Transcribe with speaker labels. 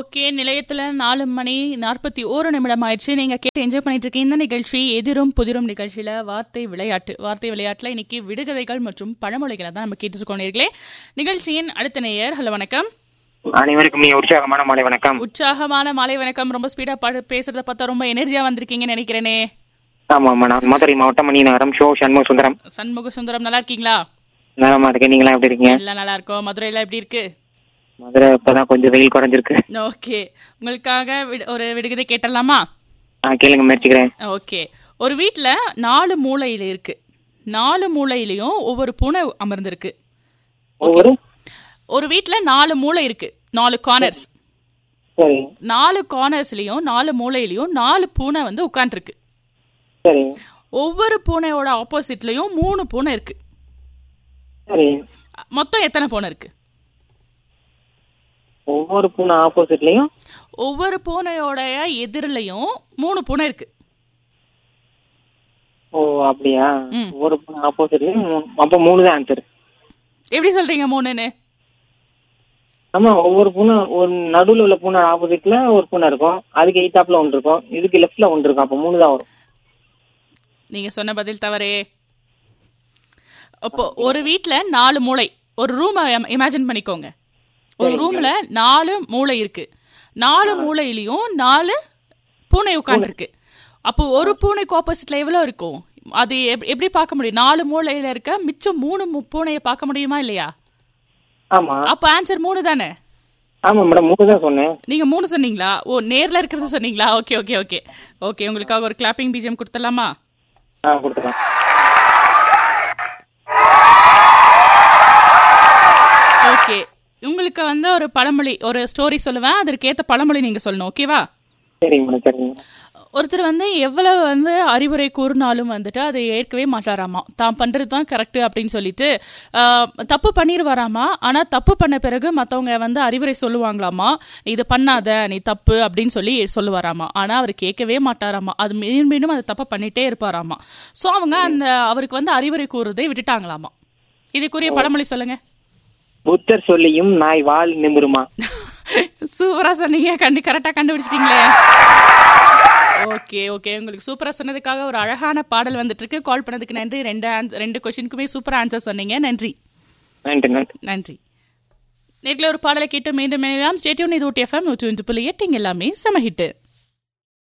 Speaker 1: Okay நிலையத்துல நாலு மணி நாற்பத்தி ஓரு நிமிடம் ஆயிடுச்சு நீங்க கேட்டு என்ஜாய் பண்ணிட்டு இருக்க இந்த நிகழ்ச்சி எதிரும் புதிரும் நிகழ்ச்சியில வார்த்தை விளையாட்டு வார்த்தை விளையாட்டுல இன்னைக்கு விடுகதைகள் மற்றும் பழமொழிகளை தான் நம்ம கேட்டு இருக்கோம் நேர்களே நிகழ்ச்சியின் அடுத்த நேயர் ஹலோ வணக்கம்
Speaker 2: அனைவருக்கும் மிக உற்சாகமான மாலை வணக்கம்
Speaker 1: உற்சாகமான மாலை வணக்கம் ரொம்ப ஸ்பீடா பாடு பேசுறத பார்த்தா ரொம்ப எனர்ஜியா வந்திருக்கீங்கன்னு நினைக்கிறேனே
Speaker 2: ஆமா ஆமா நான் மதுரை மாவட்டம் மணி நகரம் ஷோ சண்முக சுந்தரம்
Speaker 1: சண்முக சுந்தரம் நல்லா இருக்கீங்களா
Speaker 2: நலமா இருக்கேன் நீங்களா எப்படி இருக்கீங்க
Speaker 1: எல்லாம் நல்லா இருக்கோம் மதுரையில எப்படி இருக்கு
Speaker 2: மதுரை இப்பதான் கொஞ்சம் வெயில் குறைஞ்சிருக்கு
Speaker 1: ஓகே உங்களுக்காக விடு- ஒரு விடுகதை கேட்டலாமா
Speaker 2: ஆ கேளுங்க முயற்சிக்கிறேன்
Speaker 1: ஓகே ஒரு வீட்ல நாலு மூலையில இருக்கு நாலு மூலையிலயும் ஒவ்வொரு பூனை அமர்ந்திருக்கு
Speaker 2: ஒவ்வொரு
Speaker 1: ஒரு வீட்ல நாலு மூளை இருக்கு நாலு கார்னர்ஸ்
Speaker 2: சரி
Speaker 1: நாலு கார்னர்ஸ்லயும் நாலு மூலையிலயும் நாலு பூனை வந்து உட்காந்துருக்கு
Speaker 2: சரி
Speaker 1: ஒவ்வொரு பூனையோட ஆப்போசிட்லயும் மூணு பூனை இருக்கு
Speaker 2: சரி
Speaker 1: மொத்தம் எத்தனை பூனை இருக்கு
Speaker 2: ஒவ்வொரு பூனை ஆப்போசிட்லயும்
Speaker 1: ஒவ்வொரு பூனையோட எதிரிலையும் மூணு பூனை இருக்கு
Speaker 2: ஓ அப்படியா
Speaker 1: ம்.
Speaker 2: ஒவ்வொரு பூனை ஆப்போசிட்லயும் மூணு- அப்ப மூணு தான் ஆன்சர்
Speaker 1: எப்படி சொல்றீங்க மூணுன்னு
Speaker 2: ஆமா ஒவ்வொரு பூனை ஒரு நடுவுல உள்ள பூனை ஆப்போசிட்ல ஒரு பூனை இருக்கும் அதுக்கு எய்தாப்ல ஒன்று இருக்கும் இதுக்கு லெஃப்ட்ல ஒன்று இருக்கும் அப்ப மூணு தான் வரும்
Speaker 1: நீங்க சொன்ன பதில் தவறே அப்போ ஒரு வீட்ல நாலு மூளை ஒரு ரூம் இமேஜின் பண்ணிக்கோங்க ஒரு ரூம்ல நாலு மூளை இருக்கு நாலு மூளையிலயும் நாலு பூனை உட்காந்துருக்கு அப்போ ஒரு பூனைக்கு ஆப்போசிட்ல எவ்வளவு இருக்கும் அது எப்- எப்படி பார்க்க முடியும் நாலு மூளையில இருக்க மிச்சம் மூணு மு- பூனையை பார்க்க முடியுமா இல்லையா
Speaker 2: ஆமா
Speaker 1: அப்ப ஆன்சர் மூணு தானே
Speaker 2: ஆமா மேடம் மூணு தான் சொன்னேன்
Speaker 1: நீங்க மூணு சொன்னீங்களா ஓ நேர்ல இருக்கிறது சொன்னீங்களா ஓகே ஓகே ஓகே ஓகே உங்களுக்காக ஒரு கிளாப்பிங் பீஜம் கொடுத்துடலாமா
Speaker 2: ஆ கொடுத்துக்கலாம்
Speaker 1: ஓகே உங்களுக்கு வந்து ஒரு பழமொழி ஒரு ஸ்டோரி சொல்லுவேன் அதற்கேத்த பழமொழி நீங்க சொல்லணும் ஓகேவா
Speaker 2: சரிங்க மேடம் சரிங்க மேடம்
Speaker 1: ஒருத்தர் வந்து எவ்வளவு வந்து அறிவுரை கூறினாலும் வந்துட்டு அதை ஏற்கவே மாட்டாராமா தான் பண்றது தான் கரெக்ட் அப்படின்னு சொல்லிட்டு ஆஹ், தப்பு பண்ணிடுவாராமா ஆனா தப்பு பண்ண பிறகு மத்தவங்க வந்து அறிவுரை சொல்லுவாங்களாமா "நீ இது பண்ணாத நீ தப்பு அப்படின்னு சொல்லி சொல்லுவாராமா ஆனா அவர் கேட்கவே மாட்டாராமா அது மீண்டும் மீண்டும் அதை தப்பு பண்ணிட்டே இருப்பாராமா சோ அவங்க அந்த அவருக்கு வந்து அறிவுரை கூறுறதை விட்டுட்டாங்களாமா இதுக்குரிய பழமொழி சொல்லுங்க
Speaker 2: புத்தர் சொல்லியும் நாய் வால் நிமிருமா
Speaker 1: சூப்பரா சொன்னீங்க கண்டு கரெக்டா கண்டுபிடிச்சிட்டீங்களே ஓகே ஓகே உங்களுக்கு சூப்பரா சொன்னதுக்காக ஒரு அழகான பாடல் வந்துட்டு இருக்கு கால் பண்ணதுக்கு நன்றி ரெண்டு ans- ரெண்டு கொஸ்டினுக்குமே சூப்பரா ஆன்சர் சொன்னீங்க நன்றி
Speaker 2: நன்றி நன்றி
Speaker 1: நன்றி நேரில் ஒரு பாடலை கேட்டு மீண்டும் ஸ்டேட்யூன் இது ஊட்டி எஃப்எம் நூற்றி ஒன்று புள்ளி எட்டு இங்க எல்லாமே செம ஹிட்டு